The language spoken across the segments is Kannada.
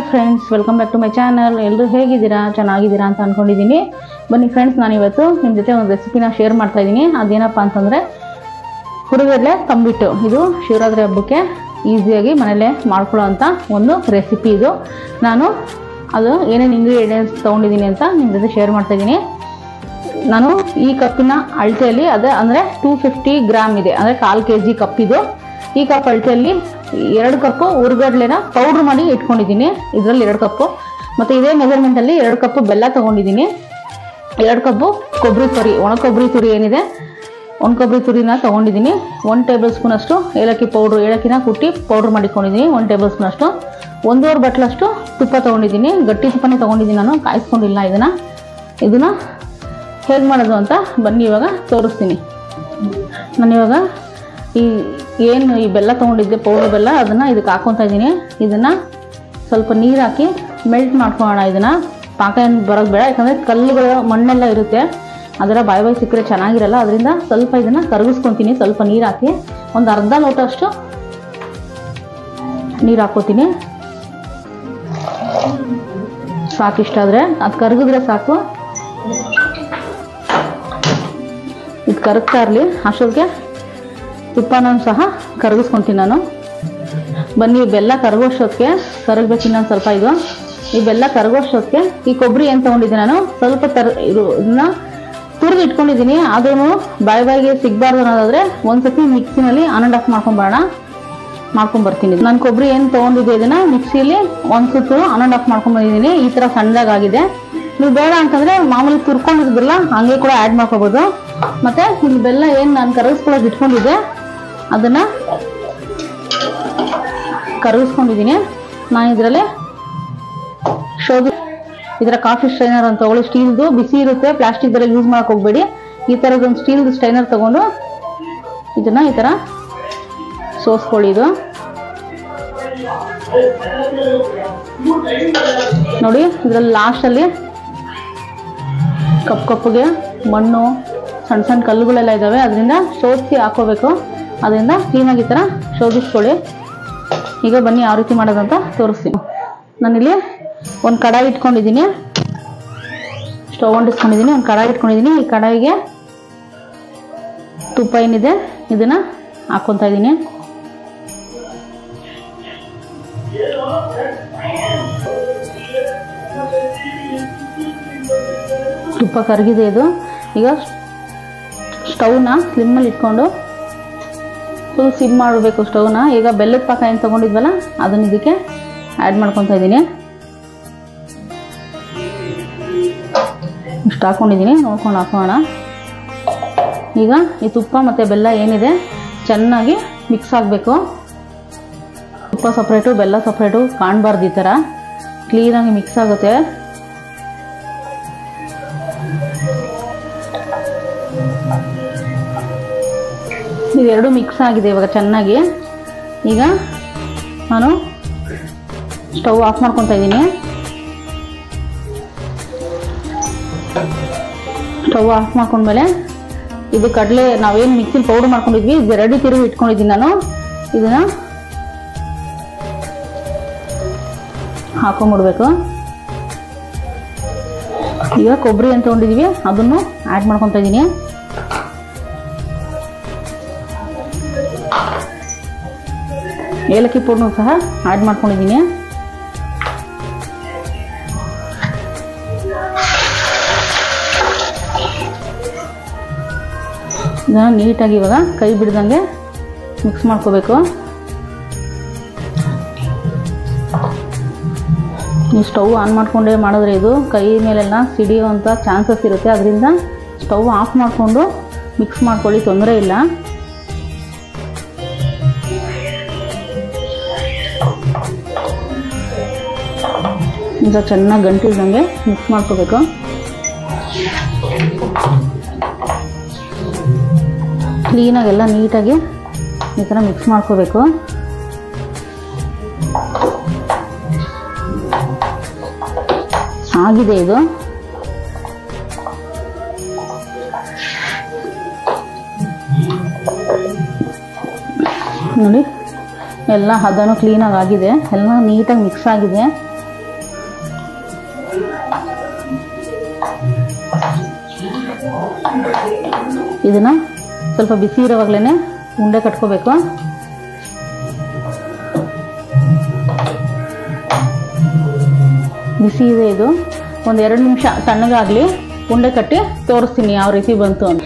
hi friends welcome back to my channel ಎಲ್ಲರೂ ಹೇಗಿದ್ದೀರಾ ಚೆನ್ನಾಗಿದ್ದೀರಾ ಅಂತ ಅಂದ್ಕೊಂಡಿದ್ದೀನಿ ಬನ್ನಿ ಫ್ರೆಂಡ್ಸ್ ನಾನಿವತ್ತು ನಿಮ್ಮ ಜೊತೆ ಒಂದು ರೆಸಿಪಿನ ಶೇರ್ ಮಾಡ್ತಾ ಇದ್ದೀನಿ ಅದೇನಪ್ಪ ಅಂತಂದರೆ ಹುರುಗಡ್ಲೆ ತಂಬಿಟ್ಟು ಇದು ಶಿವರಾತ್ರಿ ಹಬ್ಬಕ್ಕೆ ಈಸಿಯಾಗಿ ಮನೇಲೇ ಮಾಡ್ಕೊಳ್ಳೋ ಅಂಥ ಒಂದು ರೆಸಿಪಿ ಇದು ನಾನು ಅದು ಏನೇನು ಇಂಗ್ರೀಡಿಯೆಂಟ್ಸ್ ತೊಗೊಂಡಿದ್ದೀನಿ ಅಂತ ನಿಮ್ಮ ಜೊತೆ ಶೇರ್ ಮಾಡ್ತಾ ಇದ್ದೀನಿ ನಾನು ಈ ಕಪ್ಪಿನ ಅಳತೆಯಲ್ಲಿ ಅದೇ ಅಂದರೆ ಟೂ ಫಿಫ್ಟಿ ಗ್ರಾಮ್ ಇದೆ ಅಂದರೆ ಕಾಲು ಕೆ ಜಿ ಕಪ್ ಇದು ಈ ಕಪ್ ಅಳತೆಯಲ್ಲಿ ಎರಡು ಕಪ್ಪು ಉರ್ಗಡ್ಲೆನ ಪೌಡ್ರ್ ಮಾಡಿ ಇಟ್ಕೊಂಡಿದ್ದೀನಿ ಇದರಲ್ಲಿ ಎರಡು ಕಪ್ಪು ಮತ್ತು ಇದೇ ಮೆಜರ್ಮೆಂಟಲ್ಲಿ ಎರಡು ಕಪ್ಪು ಬೆಲ್ಲ ತೊಗೊಂಡಿದ್ದೀನಿ ಎರಡು ಕಪ್ಪು ಕೊಬ್ಬರಿ ತುರಿ ಒಣ ಕೊಬ್ಬರಿ ತುರಿ ಏನಿದೆ ಒಣ ಕೊಬ್ಬರಿ ತುರಿನ ತೊಗೊಂಡಿದ್ದೀನಿ ಒನ್ ಟೇಬಲ್ ಸ್ಪೂನಷ್ಟು ಏಲಕ್ಕಿ ಪೌಡ್ರು ಏಲಕ್ಕಿನ ಕುಟ್ಟಿ ಪೌಡ್ರ್ ಮಾಡಿಕೊಂಡಿದ್ದೀನಿ ಒನ್ ಟೇಬಲ್ ಸ್ಪೂನಷ್ಟು ಒಂದೂವರೆ ಬಟ್ಲಷ್ಟು ತುಪ್ಪ ತೊಗೊಂಡಿದ್ದೀನಿ ಗಟ್ಟಿ ತುಪ್ಪನೇ ತೊಗೊಂಡಿದ್ದೀನಿ ನಾನು ಕಾಯಿಸ್ಕೊಂಡಿಲ್ಲ ಇದನ್ನು ಇದನ್ನು ಹೇಗೆ ಮಾಡೋದು ಅಂತ ಬನ್ನಿ ಇವಾಗ ತೋರಿಸ್ತೀನಿ ನಾನಿವಾಗ ಈ ಏನು ಈ ಬೆಲ್ಲ ತೊಗೊಂಡಿದ್ದೆ ಪೌಡ್ರ್ ಬೆಲ್ಲ ಅದನ್ನು ಇದಕ್ಕೆ ಹಾಕ್ಕೊತಾ ಇದ್ದೀನಿ ಇದನ್ನು ಸ್ವಲ್ಪ ನೀರು ಹಾಕಿ ಮೆಲ್ಟ್ ಮಾಡ್ಕೊಳ್ಳೋಣ ಇದನ್ನು ಪಾಕ ಏನು ಬರೋದು ಬೇಡ ಯಾಕಂದರೆ ಕಲ್ಲುಗಳು ಮಣ್ಣೆಲ್ಲ ಇರುತ್ತೆ ಅದರ ಬಾಯಿ ಬಾಯಿ ಸಿಕ್ಕರೆ ಚೆನ್ನಾಗಿರಲ್ಲ ಅದರಿಂದ ಸ್ವಲ್ಪ ಇದನ್ನು ಕರಗಿಸ್ಕೊತೀನಿ ಸ್ವಲ್ಪ ನೀರು ಹಾಕಿ ಒಂದು ಅರ್ಧ ಲೋಟ ಅಷ್ಟು ನೀರು ಹಾಕ್ಕೋತೀನಿ ಸಾಕು ಇಷ್ಟ ಆದರೆ ಅದು ಕರಗಿದ್ರೆ ಸಾಕು ಇದು ಕರಗ್ತಾ ಇರಲಿ ಅಷ್ಟೊತ್ತಿಗೆ ತುಪ್ಪನ ಸಹ ಕರಗಿಸ್ಕೊತೀನಿ ನಾನು ಬನ್ನಿ ಬೆಲ್ಲ ಕರಗೋಷ್ಟೊತ್ತಿಗೆ ಕರಗಬೇಕು ಇನ್ನೊಂದು ಸ್ವಲ್ಪ ಇದು ಈ ಬೆಲ್ಲ ಕರಗೋಷ್ಟೊತ್ತಿಗೆ ಈ ಕೊಬ್ಬರಿ ಏನು ತೊಗೊಂಡಿದ್ದೆ ನಾನು ಸ್ವಲ್ಪ ತರ ಇದು ಇದನ್ನ ತುರಿದು ಇಟ್ಕೊಂಡಿದ್ದೀನಿ ಆದ್ರೂ ಬಾಯಿ ಬಾಯಿಗೆ ಸಿಗಬಾರ್ದು ಅನ್ನೋದಾದರೆ ಒಂದ್ಸತಿ ಮಿಕ್ಸಿನಲ್ಲಿ ಆನ್ ಆ್ಯಂಡ್ ಆಫ್ ಮಾಡ್ಕೊಂಬರೋಣ ಮಾಡ್ಕೊಂಬರ್ತೀನಿ ನಾನು ಕೊಬ್ಬರಿ ಏನು ತೊಗೊಂಡಿದ್ದೆ ಇದನ್ನು ಮಿಕ್ಸಿಲಿ ಒಂದು ಸುತ್ತು ಆನ್ ಆ್ಯಂಡ್ ಆಫ್ ಮಾಡ್ಕೊಂಬಂದಿದ್ದೀನಿ ಈ ಥರ ಸಣ್ಣದಾಗಿದೆ ನೀವು ಬೇಡ ಅಂತಂದರೆ ಮಾಮೂಲಿ ತುರ್ಕೊಂಡಿರೋದಿಲ್ಲ ಹಂಗೆ ಕೂಡ ಆ್ಯಡ್ ಮಾಡ್ಕೋಬೋದು ಮತ್ತು ಇಲ್ಲಿ ಬೆಲ್ಲ ಏನು ನಾನು ಕರಗಿಸ್ಕೊಳ್ಳೋಕೆ ಇಟ್ಕೊಂಡಿದ್ದೆ ಅದನ್ನು ಕರಗಿಸ್ಕೊಂಡಿದ್ದೀನಿ ನಾನು ಇದರಲ್ಲಿ ಶೋಧು ಇದರ ಕಾಫಿ ಸ್ಟ್ರೈನರ್ ಅಂತ ತಗೊಳ್ಳಿ ಸ್ಟೀಲ್ದು ಬಿಸಿ ಇರುತ್ತೆ ಪ್ಲಾಸ್ಟಿಕ್ದೆಲ್ಲ ಯೂಸ್ ಮಾಡಕ್ಕೆ ಹೋಗ್ಬೇಡಿ ಈ ಥರದೊಂದು ಸ್ಟೀಲ್ದು ಸ್ಟ್ರೈನರ್ ತಗೊಂಡು ಇದನ್ನು ಈ ಥರ ಸೋಸ್ಕೊಳ್ಳಿ ಇದು ನೋಡಿ ಇದರಲ್ಲಿ ಲಾಸ್ಟಲ್ಲಿ ಕಪ್ಪು ಕಪ್ಪುಗೆ ಮಣ್ಣು ಸಣ್ಣ ಸಣ್ಣ ಕಲ್ಲುಗಳೆಲ್ಲ ಇದ್ದಾವೆ ಅದರಿಂದ ಶೋಧಿಸಿ ಹಾಕೋಬೇಕು ಅದರಿಂದ ಕ್ಲೀನಾಗಿ ಈ ಥರ ಶೋಧಿಸ್ಕೊಳ್ಳಿ ಈಗ ಬನ್ನಿ ಯಾವ ರೀತಿ ಮಾಡೋದಂತ ತೋರಿಸ್ತೀನಿ ನಾನಿಲ್ಲಿ ಒಂದು ಕಡಾಯಿ ಇಟ್ಕೊಂಡಿದ್ದೀನಿ ಸ್ಟವ್ ಅಂಟಿಸ್ಕೊಂಡಿದ್ದೀನಿ ಒಂದು ಕಡಾಯಿ ಇಟ್ಕೊಂಡಿದ್ದೀನಿ ಈ ಕಡಾಯಿಗೆ ತುಪ್ಪ ಏನಿದೆ ಇದನ್ನು ಹಾಕ್ಕೊತಾ ಇದ್ದೀನಿ ತುಪ್ಪ ಕರಗಿದೆ ಇದು ಈಗ ಸ್ಟವ್ನ ಸ್ಲಿಮ್ಮಲ್ಲಿ ಇಟ್ಕೊಂಡು ಫುಲ್ ಸಿಮ್ ಮಾಡಬೇಕು ಸ್ಟವ್ನ ಈಗ ಬೆಲ್ಲದ ಪಾಕ ಏನು ತೊಗೊಂಡಿದ್ವಲ್ಲ ಅದನ್ನ ಇದಕ್ಕೆ ಆ್ಯಡ್ ಮಾಡ್ಕೊತಾ ಇದ್ದೀನಿ ಇಷ್ಟು ಹಾಕ್ಕೊಂಡಿದ್ದೀನಿ ನೋಡ್ಕೊಂಡು ಹಾಕೋಣ ಈಗ ಈ ತುಪ್ಪ ಮತ್ತು ಬೆಲ್ಲ ಏನಿದೆ ಚೆನ್ನಾಗಿ ಮಿಕ್ಸ್ ಆಗಬೇಕು ತುಪ್ಪ ಸಪ್ರೇಟು ಬೆಲ್ಲ ಸಪ್ರೇಟು ಕಾಣಬಾರ್ದು ಈ ಥರ ಕ್ಲೀನಾಗಿ ಮಿಕ್ಸ್ ಆಗುತ್ತೆ ಇದೆರಡು ಮಿಕ್ಸ್ ಆಗಿದೆ ಇವಾಗ ಚೆನ್ನಾಗಿ ಈಗ ನಾನು ಸ್ಟವ್ ಆಫ್ ಮಾಡ್ಕೊತಾ ಇದ್ದೀನಿ ಸ್ಟವ್ ಆಫ್ ಮಾಡ್ಕೊಂಡ್ಮೇಲೆ ಇದು ಕಡಲೆ ನಾವೇನು ಮಿಕ್ಸಿಲಿ ಪೌಡರ್ ಮಾಡ್ಕೊಂಡಿದ್ವಿ ಇದು ರೆಡಿ ತಿರುಗಿ ಇಟ್ಕೊಂಡಿದ್ದೀನಿ ನಾನು ಇದನ್ನ ಹಾಕೊಂಡ್ಬಿಡ್ಬೇಕು ಈಗ ಕೊಬ್ಬರಿ ಅಂತ ತೊಗೊಂಡಿದ್ದೀವಿ ಅದನ್ನು ಆ್ಯಡ್ ಮಾಡ್ಕೊತಾ ಇದ್ದೀನಿ ಏಲಕ್ಕಿ ಪೌಡ್ನು ಸಹ ಆ್ಯಡ್ ಮಾಡ್ಕೊಂಡಿದ್ದೀನಿ ಇದನ್ನು ನೀಟಾಗಿ ಇವಾಗ ಕೈ ಬಿಡ್ದಂಗೆ ಮಿಕ್ಸ್ ಮಾಡ್ಕೋಬೇಕು ನೀವು ಸ್ಟವ್ ಆನ್ ಮಾಡಿಕೊಂಡೇ ಮಾಡಿದ್ರೆ ಇದು ಕೈ ಮೇಲೆಲ್ಲ ಸಿಡಿಯುವಂಥ ಚಾನ್ಸಸ್ ಇರುತ್ತೆ ಅದರಿಂದ ಸ್ಟವ್ ಆಫ್ ಮಾಡಿಕೊಂಡು ಮಿಕ್ಸ್ ಮಾಡ್ಕೊಳ್ಳಿ ತೊಂದರೆ ಇಲ್ಲ ಈಗ ಚೆನ್ನಾಗಿ ಗಂಟಿಲ್ದಂಗೆ ಮಿಕ್ಸ್ ಮಾಡ್ಕೋಬೇಕು ಕ್ಲೀನಾಗೆಲ್ಲ ನೀಟಾಗಿ ಈ ಥರ ಮಿಕ್ಸ್ ಮಾಡ್ಕೋಬೇಕು ಆಗಿದೆ ಇದು ನೋಡಿ ಎಲ್ಲ ಹದನೂ ಕ್ಲೀನಾಗಿ ಆಗಿದೆ ಎಲ್ಲ ನೀಟಾಗಿ ಮಿಕ್ಸ್ ಆಗಿದೆ ಇದನ್ನು ಸ್ವಲ್ಪ ಬಿಸಿ ಇರೋವಾಗಲೇ ಉಂಡೆ ಕಟ್ಕೋಬೇಕು ಬಿಸಿ ಇದೆ ಇದು ಒಂದು ಎರಡು ನಿಮಿಷ ತಣ್ಣಗಾಗಲಿ ಉಂಡೆ ಕಟ್ಟಿ ತೋರಿಸ್ತೀನಿ ಯಾವ ರೀತಿ ಬಂತು ಅಂತ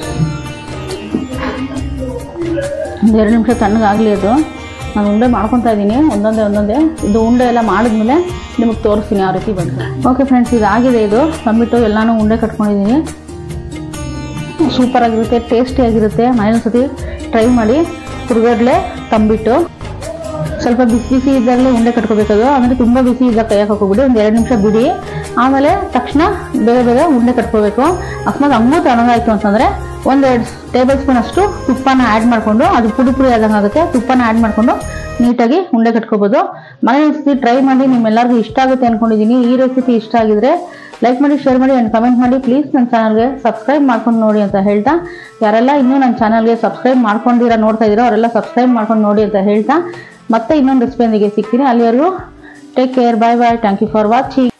ಒಂದು ಎರಡು ನಿಮಿಷ ತಣ್ಣಗಾಗಲಿ ಅದು ನಾನು ಉಂಡೆ ಮಾಡ್ಕೊತಾ ಇದ್ದೀನಿ ಒಂದೊಂದೇ ಒಂದೊಂದೇ ಇದು ಉಂಡೆ ಎಲ್ಲ ಮಾಡಿದ್ಮೇಲೆ ನಿಮಗೆ ತೋರಿಸ್ತೀನಿ ಯಾವ ರೀತಿ ಬಂತು ಓಕೆ ಫ್ರೆಂಡ್ಸ್ ಇದಾಗಿದೆ ಇದು ತಂದ್ಬಿಟ್ಟು ಎಲ್ಲನೂ ಉಂಡೆ ಕಟ್ಕೊಂಡಿದ್ದೀನಿ ಸೂಪರಾಗಿರುತ್ತೆ ಟೇಸ್ಟಿಯಾಗಿರುತ್ತೆ ಮನೇಲಿ ಸತಿ ಟ್ರೈ ಮಾಡಿ ಹುರ್ಗಡ್ಲೆ ತಂಬಿಟ್ಟು ಸ್ವಲ್ಪ ಬಿಸಿ ಬಿಸಿ ಇದ್ದಾಗಲೇ ಉಂಡೆ ಕಟ್ಕೋಬೇಕದು ಅಂದರೆ ತುಂಬ ಬಿಸಿ ಇದ್ದಾಗ ಕೈಯಾಗ ಹಾಕೋಬಿಡಿ ಒಂದು ಎರಡು ನಿಮಿಷ ಬಿಡಿ ಆಮೇಲೆ ತಕ್ಷಣ ಬೇಗ ಬೇಗ ಉಂಡೆ ಕಟ್ಕೋಬೇಕು ಅಕಸ್ಮಾತ್ ಹಂಗೂ ತಣ್ಣಗಾಯ್ತು ಅಂತಂದರೆ ಒಂದೆರಡು ಟೇಬಲ್ ಸ್ಪೂನ್ ಅಷ್ಟು ತುಪ್ಪನ ಆ್ಯಡ್ ಮಾಡಿಕೊಂಡು ಅದು ಪುಡಿ ಪುಡಿ ಆದಂಗೆ ಆಗುತ್ತೆ ತುಪ್ಪನ ಆ್ಯಡ್ ಮಾಡಿಕೊಂಡು ನೀಟಾಗಿ ಉಂಡೆ ಕಟ್ಕೋಬೋದು ಮನೆ ರೆಸಿಪಿ ಟ್ರೈ ಮಾಡಿ ನಿಮ್ಮೆಲ್ಲರಿಗೂ ಇಷ್ಟ ಆಗುತ್ತೆ ಅಂದ್ಕೊಂಡಿದ್ದೀನಿ ಈ ರೆಸಿಪಿ ಇಷ್ಟ ಆಗಿದ್ರೆ ಲೈಕ್ ಮಾಡಿ ಶೇರ್ ಮಾಡಿ ಆ್ಯಂಡ್ ಕಮೆಂಟ್ ಮಾಡಿ ಪ್ಲೀಸ್ ನನ್ನ ಚಾನಲ್ಗೆ ಸಬ್ಸ್ಕ್ರೈಬ್ ಮಾಡ್ಕೊಂಡು ನೋಡಿ ಅಂತ ಹೇಳ್ತಾ ಯಾರೆಲ್ಲ ಇನ್ನೂ ನನ್ನ ಚಾನಲ್ಗೆ ಸಬ್ಸ್ಕ್ರೈಬ್ ಮಾಡ್ಕೊಂಡಿರ ನೋಡ್ತಾ ಇದ್ದೀರೋ ಅವರೆಲ್ಲ ಸಬ್ಸ್ಕ್ರೈಬ್ ಮಾಡ್ಕೊಂಡು ನೋಡಿ ಅಂತ ಹೇಳ್ತಾ ಮತ್ತೆ ಇನ್ನೊಂದು ರೆಸಿಪಿಯೊಂದಿಗೆ ಸಿಗ್ತೀನಿ ಅಲ್ಲಿವರೆಗೂ take care bye bye thank you for watching